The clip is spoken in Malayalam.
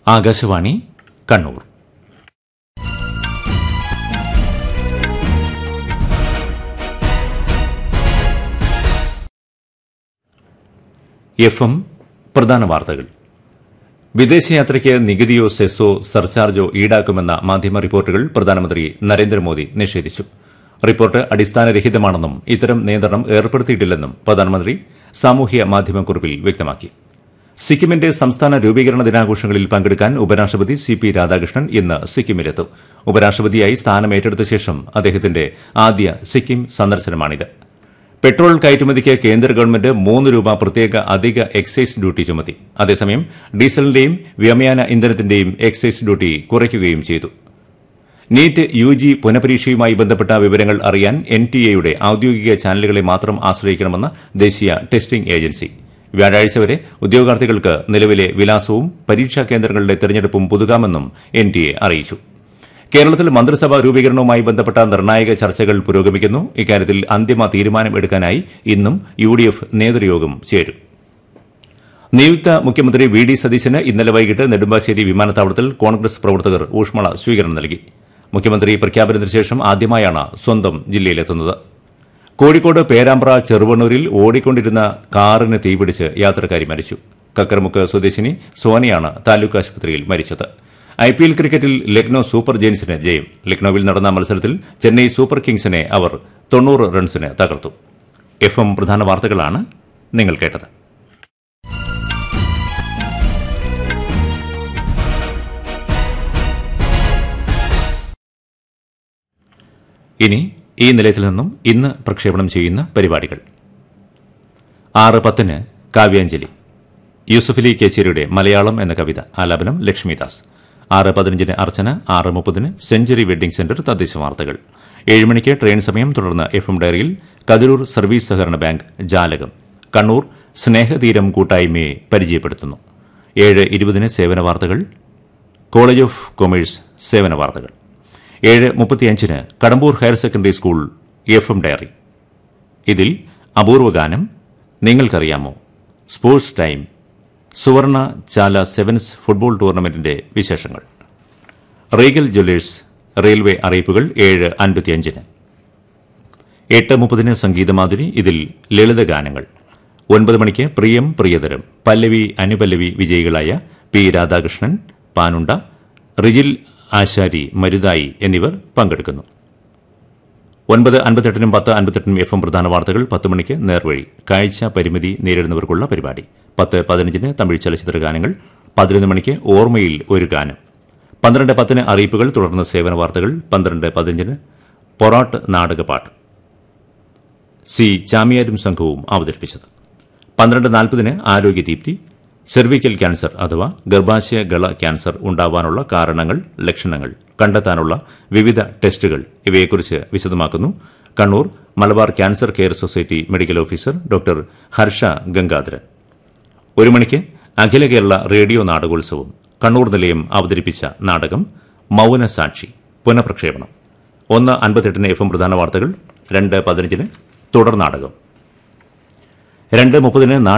ആകാശവാണി കണ്ണൂർ എഫ് എം പ്രധാന വാർത്തകൾ വിദേശയാത്രയ്ക്ക് നികുതിയോ സെസ്സോ സർചാർജോ ഈടാക്കുമെന്ന മാധ്യമ റിപ്പോർട്ടുകൾ പ്രധാനമന്ത്രി നരേന്ദ്രമോദി നിഷേധിച്ചു റിപ്പോർട്ട് അടിസ്ഥാനരഹിതമാണെന്നും ഇത്തരം നിയന്ത്രണം ഏർപ്പെടുത്തിയിട്ടില്ലെന്നും പ്രധാനമന്ത്രി സാമൂഹ്യ മാധ്യമക്കുറിപ്പിൽ വ്യക്തമാക്കി സിക്കിമിന്റെ സംസ്ഥാന രൂപീകരണ ദിനാഘോഷങ്ങളിൽ പങ്കെടുക്കാൻ ഉപരാഷ്ട്രപതി സി പി രാധാകൃഷ്ണൻ ഇന്ന് സിക്കിമിലെത്തും ഉപരാഷ്ട്രപതിയായി സ്ഥാനമേറ്റെടുത്ത ശേഷം അദ്ദേഹത്തിന്റെ ആദ്യ സിക്കിം സന്ദർശനമാണിത് പെട്രോൾ കയറ്റുമതിക്ക് കേന്ദ്ര ഗവൺമെന്റ് മൂന്ന് രൂപ പ്രത്യേക അധിക എക്സൈസ് ഡ്യൂട്ടി ചുമത്തി അതേസമയം ഡീസലിന്റെയും വ്യോമയാന ഇന്ധനത്തിന്റെയും എക്സൈസ് ഡ്യൂട്ടി കുറയ്ക്കുകയും ചെയ്തു നീറ്റ് യു ജി പുനഃപരീക്ഷയുമായി ബന്ധപ്പെട്ട വിവരങ്ങൾ അറിയാൻ എൻ ടി എയുടെ ഔദ്യോഗിക ചാനലുകളെ മാത്രം ആശ്രയിക്കണമെന്ന് ദേശീയ ടെസ്റ്റിംഗ് ഏജൻസി വ്യാഴാഴ്ച വരെ ഉദ്യോഗാർത്ഥികൾക്ക് നിലവിലെ വിലാസവും പരീക്ഷാ കേന്ദ്രങ്ങളുടെ തെരഞ്ഞെടുപ്പും പുതുക്കാമെന്നും എൻ ടി എ അറിയിച്ചു കേരളത്തിൽ മന്ത്രിസഭാ രൂപീകരണവുമായി ബന്ധപ്പെട്ട നിർണായക ചർച്ചകൾ പുരോഗമിക്കുന്നു ഇക്കാര്യത്തിൽ അന്തിമ തീരുമാനം എടുക്കാനായി ഇന്നും യു ഡി എഫ് നേതൃയോഗം ചേരും നിയുക്ത മുഖ്യമന്ത്രി വി ഡി സതീശന് ഇന്നലെ വൈകിട്ട് നെടുമ്പാശ്ശേരി വിമാനത്താവളത്തിൽ കോൺഗ്രസ് പ്രവർത്തകർ ഊഷ്മള സ്വീകരണം നൽകി മുഖ്യമന്ത്രി പ്രഖ്യാപനത്തിന് ശേഷം ആദ്യമായാണ് സ്വന്തം ജില്ലയിലെത്തുന്നത് കോഴിക്കോട് പേരാമ്പ്ര ചെറുവണ്ണൂരിൽ ഓടിക്കൊണ്ടിരുന്ന കാറിന് തീപിടിച്ച് യാത്രക്കാരി മരിച്ചു കക്കരമുക്ക് സ്വദേശിനി സോനയാണ് താലൂക്ക് ആശുപത്രിയിൽ മരിച്ചത് ഐ പി എൽ ക്രിക്കറ്റിൽ ലക്നൌ സൂപ്പർ ജയൻസിന് ജയം ലക്നൌവിൽ നടന്ന മത്സരത്തിൽ ചെന്നൈ സൂപ്പർ കിങ്സിനെ അവർ തൊണ്ണൂറ് റൺസിന് തകർത്തു എഫ് എം പ്രധാന വാർത്തകളാണ് നിങ്ങൾ കേട്ടത് ഇനി ഈ നിലയത്തിൽ നിന്നും ഇന്ന് പ്രക്ഷേപണം ചെയ്യുന്ന പരിപാടികൾ ആറ് പത്തിന് കാവ്യാഞ്ജലി യൂസഫലി കേച്ചേരിയുടെ മലയാളം എന്ന കവിത ആലാപനം ലക്ഷ്മിദാസ് ആറ് പതിനഞ്ചിന് അർച്ചന ആറ് മുപ്പതിന് സെഞ്ചുറി വെഡ്ഡിംഗ് സെന്റർ തദ്ദേശ വാർത്തകൾ ഏഴ് മണിക്ക് ട്രെയിൻ സമയം തുടർന്ന് എഫ് എം ഡയറിയിൽ കതിരൂർ സർവീസ് സഹകരണ ബാങ്ക് ജാലകം കണ്ണൂർ സ്നേഹതീരം കൂട്ടായ്മയെ പരിചയപ്പെടുത്തുന്നു ഏഴ് ഇരുപതിന് സേവന വാർത്തകൾ കോളേജ് ഓഫ് കൊമേഴ്സ് സേവന വാർത്തകൾ ഏഴ് മുപ്പത്തിയഞ്ചിന് Kadambur higher secondary school F M diary ഇതിൽ അപൂർവ ഗാനം നിങ്ങൾക്കറിയാമോ സ്പോർട്സ് ടൈം സുവർണ ചാല സെവൻസ് ഫുട്ബോൾ ടൂർണമെന്റിന്റെ വിശേഷങ്ങൾ റീഗൽ ജ്വല്ലേഴ്സ് റെയിൽവേ അറിയിപ്പുകൾ ഏഴ് അൻപത്തിയഞ്ചിന് എട്ട് മുപ്പതിന് സംഗീതമാതിരി ഇതിൽ ലളിതഗാനങ്ങൾ ഒൻപത് മണിക്ക് പ്രിയം പ്രിയതരം പല്ലവി അനുപല്ലവി വിജയികളായ പി രാധാകൃഷ്ണൻ പാനുണ്ട റിജിൽ ആശാരി മരുതായി എന്നിവർ പങ്കെടുക്കുന്നു ഒൻപത് അൻപത്തെട്ടിനും പത്ത് അൻപത്തെട്ടിനും എഫ് എം പ്രധാന വാർത്തകൾ പത്ത് മണിക്ക് നേർവഴി കാഴ്ച പരിമിതി നേരിടുന്നവർക്കുള്ള പരിപാടി പത്ത് പതിനഞ്ചിന് തമിഴ് ചലച്ചിത്ര ഗാനങ്ങൾ പതിനൊന്ന് മണിക്ക് ഓർമ്മയിൽ ഒരു ഗാനം പന്ത്രണ്ട് പത്തിന് അറിയിപ്പുകൾ തുടർന്ന് സേവന വാർത്തകൾ പന്ത്രണ്ട് പതിനഞ്ചിന് പൊറാട്ട് നാടകപാട്ട് സി ചാമിയാരും സംഘവും അവതരിപ്പിച്ചത് പന്ത്രണ്ട് നാൽപ്പതിന് ആരോഗ്യദീപ്തി സെർവിക്കൽ ക്യാൻസർ അഥവാ ഗർഭാശയ ഗള ക്യാൻസർ ഉണ്ടാവാനുള്ള കാരണങ്ങൾ ലക്ഷണങ്ങൾ കണ്ടെത്താനുള്ള വിവിധ ടെസ്റ്റുകൾ ഇവയെക്കുറിച്ച് വിശദമാക്കുന്നു Kannur Malabar cancer care society medical officer doctor Harsha Gangadharan ഒരു മണിക്ക് അഖില കേരള റേഡിയോ നാടകോത്സവം കണ്ണൂർ നിലയം അവതരിപ്പിച്ച നാടകം മൗനസാക്ഷി പുനഃപ്രക്ഷേപണം ഒന്ന് അൻപത്തെട്ടിന് എഫ് എം പ്രധാന വാർത്തകൾ രണ്ട് പതിനഞ്ചിന് തുടർ നാടകം രണ്ട് മുപ്പതിന്